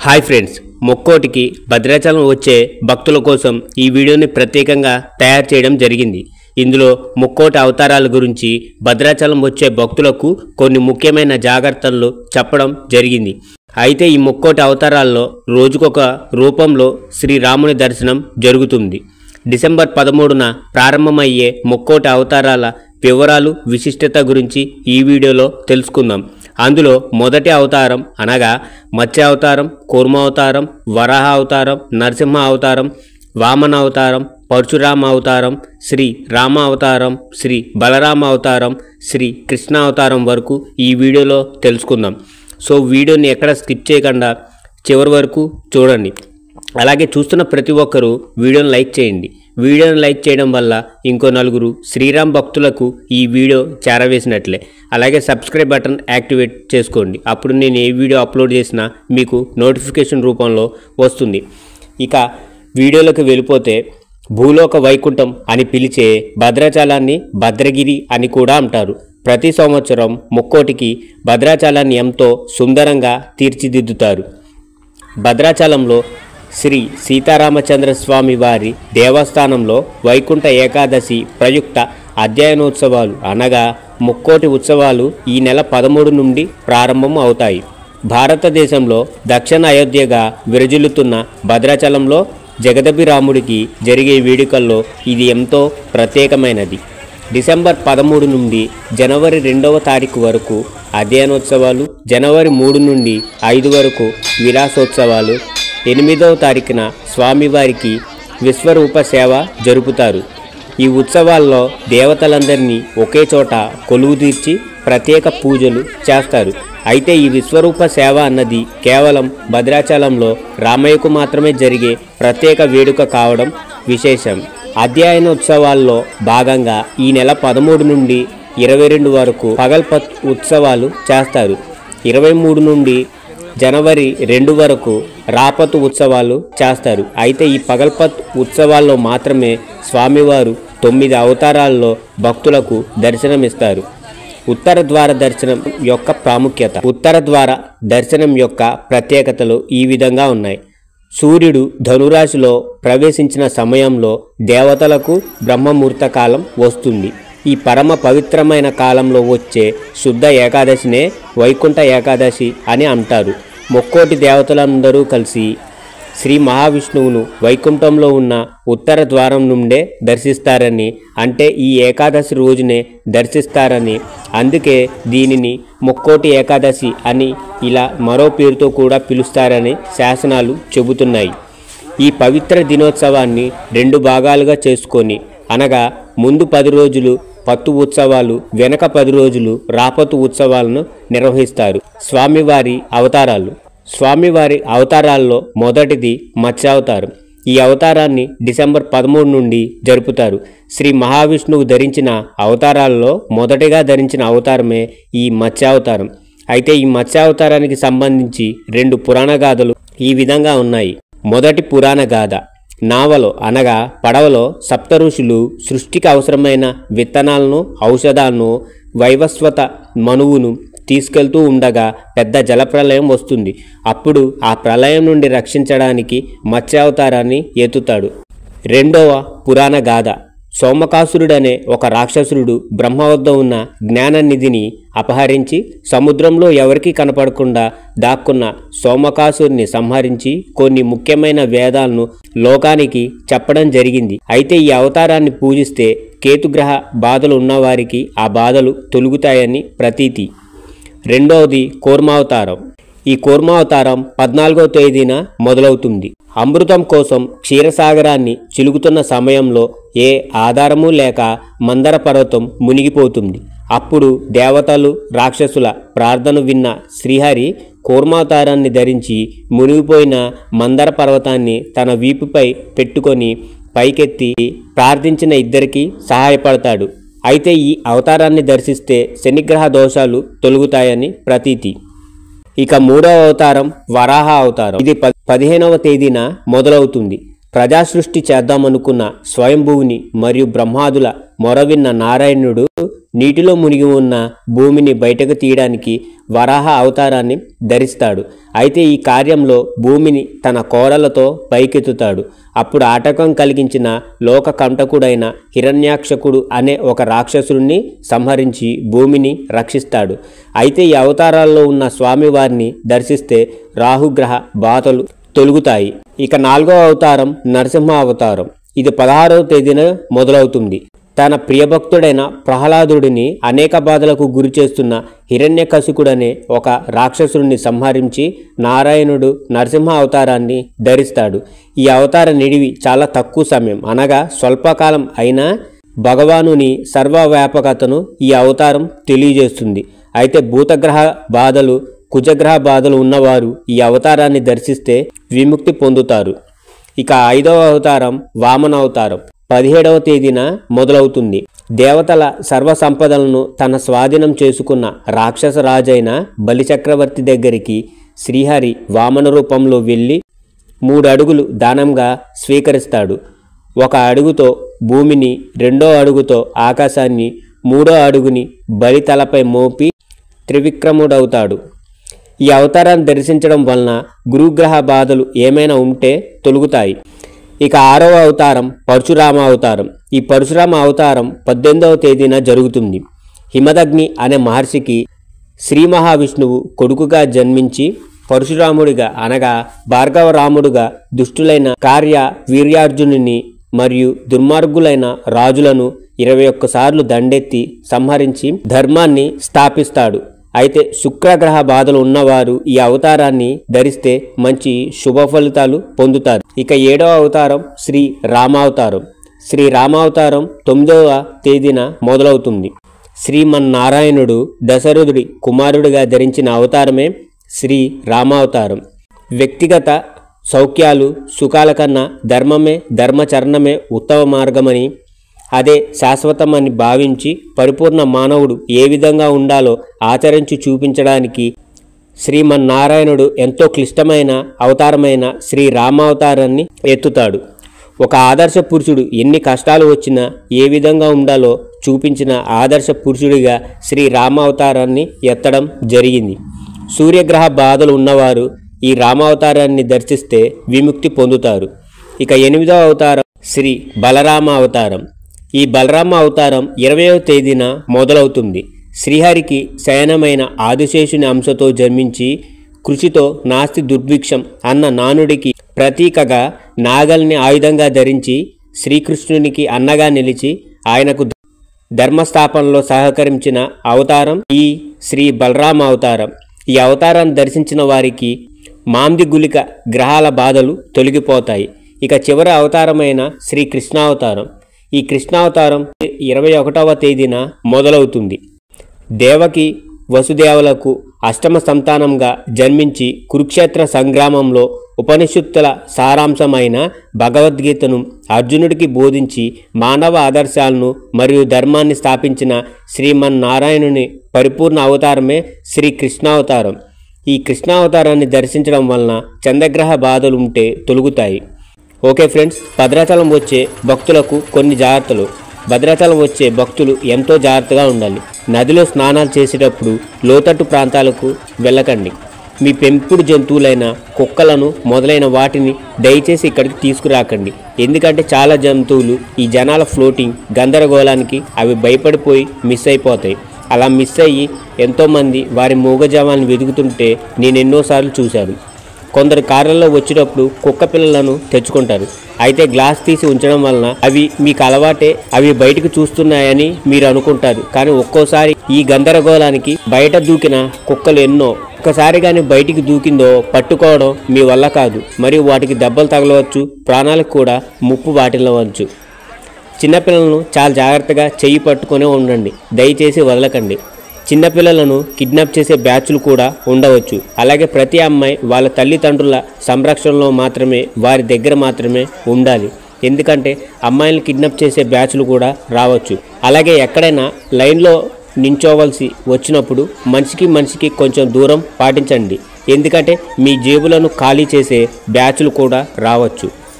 hi friends మొక్కోటికి Bhadrachalam వచ్చే భక్తుల కోసం ఈ వీడియోని ప్రత్యేకంగా తయారు చేయడం జరిగింది ఇందులో ముక్కోటి అవతారాల గురించి భద్రాచలం వచ్చే భక్తులకు కొన్ని ముఖ్యమైన జాగ్రత్తలు చెప్పడం జరిగింది అయితే ఈ ముక్కోటి అవతారాల్లో రోజుకొక రూపంలో శ్రీరాముని దర్శనం జరుగుతుంది డిసెంబర్ పదమూడున ప్రారంభమయ్యే ముక్కోటి అవతారాల వివరాలు విశిష్టత గురించి ఈ వీడియోలో తెలుసుకుందాం అందులో మొదటి అవతారం అనగా మత్స్య అవతారం కూర్మ అవతారం వరాహ అవతారం నరసింహ అవతారం వామన అవతారం పరశురామ అవతారం శ్రీ రామ అవతారం శ్రీ బలరామ అవతారం శ్రీ కృష్ణ అవతారం వరకు ఈ వీడియోలో తెలుసుకుందాం సో వీడియోని ఎక్కడ స్కిప్ చేయకుండా చివరి వరకు చూడండి అలాగే చూస్తున్న ప్రతి ఒక్కరూ వీడియోని లైక్ చేయండి వీడియోని లైక్ చేయడం వల్ల ఇంకో నలుగురు శ్రీరామ్ భక్తులకు ఈ వీడియో చేరవేసినట్లే అలాగే సబ్స్క్రైబ్ బటన్ యాక్టివేట్ చేసుకోండి అప్పుడు నేను ఏ వీడియో అప్లోడ్ చేసినా మీకు నోటిఫికేషన్ రూపంలో వస్తుంది ఇక వీడియోలోకి వెళ్ళిపోతే భూలోక వైకుంఠం అని పిలిచే భద్రాచలాన్ని భద్రగిరి అని కూడా అంటారు ప్రతి సంవత్సరం ముక్కోటికి భద్రాచలాన్ని ఎంతో సుందరంగా తీర్చిదిద్దుతారు భద్రాచలంలో శ్రీ సీతారామచంద్ర స్వామి వారి దేవస్థానంలో వైకుంఠ ఏకాదశి ప్రయుక్త అధ్యయనోత్సవాలు అనగా ముక్కోటి ఉత్సవాలు ఈ నెల పదమూడు నుండి ప్రారంభం అవుతాయి భారతదేశంలో దక్షిణ అయోధ్యగా విరజిల్లుతున్న భద్రాచలంలో జగదభిరాముడికి జరిగే వేడుకల్లో ఇది ఎంతో ప్రత్యేకమైనది డిసెంబర్ పదమూడు నుండి జనవరి రెండవ తారీఖు వరకు అధ్యయనోత్సవాలు జనవరి మూడు నుండి ఐదు వరకు విలాసోత్సవాలు ఎనిమిదవ తారీఖున స్వామివారికి విశ్వరూప సేవ జరుపుతారు ఈ ఉత్సవాల్లో దేవతలందరినీ ఒకే చోట కొలువు తీర్చి ప్రత్యేక పూజలు చేస్తారు అయితే ఈ విశ్వరూప సేవ అన్నది కేవలం భద్రాచలంలో రామయ్యకు మాత్రమే జరిగే ప్రత్యేక వేడుక కావడం విశేషం అధ్యయనోత్సవాల్లో భాగంగా ఈ నెల పదమూడు నుండి ఇరవై రెండు వరకు పగల్పత్ ఉత్సవాలు చేస్తారు ఇరవై మూడు నుండి జనవరి రెండు వరకు రాపతు ఉత్సవాలు చేస్తారు అయితే ఈ పగల్పత్ ఉత్సవాల్లో మాత్రమే స్వామివారు తొమ్మిది అవతారాల్లో భక్తులకు దర్శనమిస్తారు ఉత్తర ద్వార దర్శనం యొక్క ప్రాముఖ్యత ఉత్తర ద్వార దర్శనం యొక్క ప్రత్యేకతలు ఈ విధంగా ఉన్నాయి సూర్యుడు ధనురాశిలో ప్రవేశించిన సమయంలో దేవతలకు బ్రహ్మముహూర్త కాలం వస్తుంది ఈ పరమ పవిత్రమైన కాలంలో వచ్చే శుద్ధ ఏకాదశినే వైకుంఠ ఏకాదశి అని అంటారు మొక్కోటి దేవతలందరూ కలిసి శ్రీ మహావిష్ణువును వైకుంఠంలో ఉన్న ఉత్తర ద్వారం నుండే దర్శిస్తారని అంటే ఈ ఏకాదశి రోజునే దర్శిస్తారని అందుకే దీనిని ముక్కోటి ఏకాదశి అని ఇలా మరో పేరుతో కూడా పిలుస్తారని శాసనాలు చెబుతున్నాయి ఈ పవిత్ర దినోత్సవాన్ని రెండు భాగాలుగా చేసుకొని అనగా ముందు పది రోజులు పత్తు ఉత్సవాలు వెనక పది రోజులు రాపతు ఉత్సవాలను నిర్వహిస్తారు స్వామివారి అవతారాలు స్వామివారి అవతారాల్లో మొదటిది మత్స్యావతారం ఈ అవతారాన్ని డిసెంబర్ పదమూడు నుండి జరుపుతారు శ్రీ మహావిష్ణువు ధరించిన అవతారాల్లో మొదటిగా ధరించిన అవతారమే ఈ మత్స్యావతారం అయితే ఈ మత్స్యావతారానికి సంబంధించి రెండు పురాణ గాథలు ఈ విధంగా ఉన్నాయి మొదటి పురాణ గాథ నావలో అనగా పడవలో సప్త ఋషులు సృష్టికి అవసరమైన విత్తనాలను ఔషధాలను వైవస్వత మనువును తీసుకెళ్తూ ఉండగా పెద్ద జలప్రలయం వస్తుంది అప్పుడు ఆ ప్రళయం నుండి రక్షించడానికి మత్స్యావతారాన్ని ఎత్తుతాడు రెండవ పురాణ గాథ సోమకాసురుడనే ఒక రాక్షసుడు బ్రహ్మ వద్ద ఉన్న జ్ఞాననిధిని అపహరించి సముద్రంలో ఎవరికీ కనపడకుండా దాక్కున్న సోమకాసురుని సంహరించి కొన్ని ముఖ్యమైన వేదాలను లోకానికి చెప్పడం జరిగింది అయితే ఈ అవతారాన్ని పూజిస్తే కేతుగ్రహ బాధలు ఉన్నవారికి ఆ బాధలు తొలుగుతాయని ప్రతీతి రెండవది కూర్మావతారం ఈ కూర్మావతారం పద్నాలుగో తేదీన మొదలవుతుంది అమృతం కోసం క్షీరసాగరాన్ని చిలుకుతున్న సమయంలో ఏ ఆధారము లేక మందర పర్వతం మునిగిపోతుంది అప్పుడు దేవతలు రాక్షసుల ప్రార్థన విన్న శ్రీహరి కూర్మావతారాన్ని ధరించి మునిగిపోయిన మందర పర్వతాన్ని తన వీపుపై పెట్టుకొని పైకెత్తి ప్రార్థించిన ఇద్దరికి సహాయపడతాడు అయితే ఈ అవతారాన్ని దర్శిస్తే శనిగ్రహ దోషాలు తొలుగుతాయని ప్రతీతి ఇక మూడవ అవతారం వరాహ అవతారం ఇది ప- పదిహేనవ తేదీన మొదలవుతుంది ప్రజాసృష్టి చేద్దామనుకున్న స్వయంభువుని మరియు బ్రహ్మాదుల మొరవిన్న నారాయణుడు నీటిలో మునిగి ఉన్న భూమిని బయటకు తీయడానికి వరాహ అవతారాన్ని ధరిస్తాడు అయితే ఈ కార్యంలో భూమిని తన కోరలతో పైకెత్తుతాడు అప్పుడు ఆటకం కలిగించిన లోక కంటకుడైన హిరణ్యాక్షకుడు అనే ఒక రాక్షసుడిని సంహరించి భూమిని రక్షిస్తాడు అయితే ఈ అవతారాల్లో ఉన్న స్వామివారిని దర్శిస్తే రాహుగ్రహ బాధలు తొలుగుతాయి ఇక నాలుగో అవతారం నరసింహ అవతారం ఇది పదహారవ తేదీన మొదలవుతుంది తన ప్రియభక్తుడైన ప్రహ్లాదుడిని అనేక బాధలకు గురి చేస్తున్న హిరణ్యకశికుడనే ఒక రాక్షసుడిని సంహరించి నారాయణుడు నరసింహ అవతారాన్ని ధరిస్తాడు ఈ అవతార నిడివి చాలా తక్కువ సమయం అనగా స్వల్పకాలం అయినా భగవానుని సర్వవ్యాపకతను ఈ అవతారం తెలియజేస్తుంది అయితే భూతగ్రహ బాధలు కుజగ్రహ బాధలు ఉన్నవారు ఈ అవతారాన్ని దర్శిస్తే విముక్తి పొందుతారు ఇక ఐదవ అవతారం వామన అవతారం పదిహేడవ తేదీన మొదలవుతుంది దేవతల సర్వ సంపదలను తన స్వాధీనం చేసుకున్న రాక్షస రాజైన బలిచక్రవర్తి దగ్గరికి శ్రీహరి వామన రూపంలో వెళ్ళి మూడు అడుగులు దానంగా స్వీకరిస్తాడు ఒక అడుగుతో భూమిని రెండో అడుగుతో ఆకాశాన్ని మూడో అడుగుని బలి తలపై మోపి త్రివిక్రముడవుతాడు ఈ అవతారాన్ని దర్శించడం వలన గురుగ్రహ బాధలు ఏమైనా ఉంటే తొలుగుతాయి ఇక ఆరవ అవతారం పరశురామ అవతారం ఈ పరశురామ అవతారం పద్దెనిమిదవ తేదీన జరుగుతుంది హిమదగ్ని అనే మహర్షికి శ్రీ మహావిష్ణువు కొడుకుగా జన్మించి పరశురాముడిగా అనగా భార్గవరాముడుగా దుష్టులైన కార్య వీర్యార్జునుని మరియు దుర్మార్గులైన రాజులను ఇరవై ఒక్కసార్లు దండెత్తి సంహరించి ధర్మాన్ని స్థాపిస్తాడు అయితే శుక్రగ్రహ బాధలు ఉన్నవారు ఈ అవతారాన్ని ధరిస్తే మంచి శుభ ఫలితాలు పొందుతారు ఇక ఏడవ అవతారం శ్రీ రామావతారం శ్రీ రామావతారం తొమ్మిదవ తేదీన మొదలవుతుంది శ్రీమన్నారాయణుడు దశరథుడి కుమారుడిగా ధరించిన అవతారమే శ్రీ రామావతారం వ్యక్తిగత సౌఖ్యాలు సుఖాల కన్నా ధర్మమే ధర్మచరణమే ఉత్తమ మార్గమని అదే శాశ్వతమని భావించి పరిపూర్ణ మానవుడు ఏ విధంగా ఉండాలో ఆచరించి చూపించడానికి శ్రీమన్నారాయణుడు ఎంతో క్లిష్టమైన అవతారమైన శ్రీ రామావతారాన్ని ఎత్తుతాడు ఒక ఆదర్శ పురుషుడు ఎన్ని కష్టాలు వచ్చినా ఏ విధంగా ఉండాలో చూపించిన ఆదర్శ పురుషుడిగా శ్రీ రామావతారాన్ని ఎత్తడం జరిగింది సూర్యగ్రహ బాధలు ఉన్నవారు ఈ రామావతారాన్ని దర్శిస్తే విముక్తి పొందుతారు ఇక ఎనిమిదవ అవతారం శ్రీ బలరామ అవతారం ఈ బలరామ అవతారం ఇరవయవ తేదీన మొదలవుతుంది శ్రీహరికి శయనమైన ఆదిశేషుని అంశతో జన్మించి కృషితో నాస్తి దుర్భిక్షం అన్న నానుడికి ప్రతీకగా నాగల్ని ఆయుధంగా ధరించి శ్రీకృష్ణునికి అన్నగా నిలిచి ఆయనకు ధర్మస్థాపనలో సహకరించిన అవతారం ఈ శ్రీ బలరామ అవతారం ఈ అవతారాన్ని దర్శించిన వారికి మాంది గులిక గ్రహాల బాధలు తొలగిపోతాయి ఇక చివరి అవతారమైన శ్రీ కృష్ణావతారం ఈ కృష్ణావతారం ఇరవై ఒకటవ తేదీన మొదలవుతుంది దేవకి వసుదేవులకు అష్టమ సంతానంగా జన్మించి కురుక్షేత్ర సంగ్రామంలో ఉపనిషత్తుల సారాంశమైన భగవద్గీతను అర్జునుడికి బోధించి మానవ ఆదర్శాలను మరియు ధర్మాన్ని స్థాపించిన శ్రీమన్నారాయణుని పరిపూర్ణ అవతారమే శ్రీ కృష్ణావతారం ఈ కృష్ణావతారాన్ని దర్శించడం వలన చంద్రగ్రహ బాధలు ఉంటే తొలుగుతాయి ఓకే ఫ్రెండ్స్ భద్రాచలం వచ్చే భక్తులకు కొన్ని జాగ్రత్తలు భద్రాచలం వచ్చే భక్తులు ఎంతో జాగ్రత్తగా ఉండాలి నదిలో స్నానాలు చేసేటప్పుడు లోతట్టు ప్రాంతాలకు వెళ్ళకండి మీ పెంపుడు జంతువులైన కుక్కలను మొదలైన వాటిని దయచేసి ఇక్కడికి తీసుకురాకండి ఎందుకంటే చాలా జంతువులు ఈ జనాల ఫ్లోటింగ్ గందరగోళానికి అవి భయపడిపోయి మిస్ అయిపోతాయి అలా మిస్ అయ్యి ఎంతోమంది వారి మూగజావాలను వెతుకుతుంటే నేను ఎన్నోసార్లు చూశాను కొందరు కార్లలో వచ్చేటప్పుడు కుక్క పిల్లలను తెచ్చుకుంటారు అయితే గ్లాస్ తీసి ఉంచడం వలన అవి మీకు అలవాటే అవి బయటకు చూస్తున్నాయని మీరు అనుకుంటారు కానీ ఒక్కోసారి ఈ గందరగోళానికి బయట దూకిన కుక్కలు ఎన్నో ఒక్కసారి కానీ బయటికి దూకిందో పట్టుకోవడం మీ వల్ల కాదు మరియు వాటికి దెబ్బలు తగలవచ్చు ప్రాణాలకు కూడా ముప్పు వాటిల్లవచ్చు చిన్నపిల్లలను చాలా జాగ్రత్తగా చెయ్యి పట్టుకొని ఉండండి దయచేసి వదలకండి చిన్నపిల్లలను కిడ్నాప్ చేసే బ్యాచ్లు కూడా ఉండవచ్చు అలాగే ప్రతి అమ్మాయి వాళ్ళ తల్లిదండ్రుల సంరక్షణలో మాత్రమే వారి దగ్గర మాత్రమే ఉండాలి ఎందుకంటే అమ్మాయిలను కిడ్నాప్ చేసే బ్యాచ్లు కూడా రావచ్చు అలాగే ఎక్కడైనా లైన్లో నించోవలసి వచ్చినప్పుడు మనిషికి మనిషికి కొంచెం దూరం పాటించండి ఎందుకంటే మీ జేబులను ఖాళీ చేసే బ్యాచ్లు కూడా రావచ్చు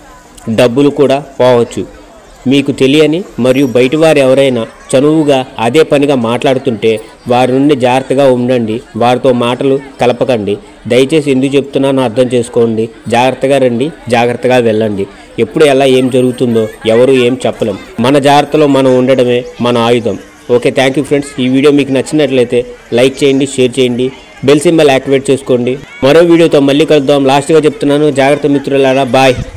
డబ్బులు కూడా పోవచ్చు మీకు తెలియని మరియు బయటి వారు ఎవరైనా చనువుగా అదే పనిగా మాట్లాడుతుంటే వారి నుండి జాగ్రత్తగా ఉండండి వారితో మాటలు కలపకండి దయచేసి ఎందుకు చెప్తున్నానో అర్థం చేసుకోండి జాగ్రత్తగా రండి జాగ్రత్తగా వెళ్ళండి ఎప్పుడు ఎలా ఏం జరుగుతుందో ఎవరు ఏం చెప్పలేం మన జాగ్రత్తలో మనం ఉండడమే మన ఆయుధం ఓకే థ్యాంక్ యూ ఫ్రెండ్స్ ఈ వీడియో మీకు నచ్చినట్లయితే లైక్ చేయండి షేర్ చేయండి బెల్ సింబల్ యాక్టివేట్ చేసుకోండి మరో వీడియోతో మళ్ళీ కలుద్దాం లాస్ట్గా చెప్తున్నాను జాగ్రత్త మిత్రులారా బాయ్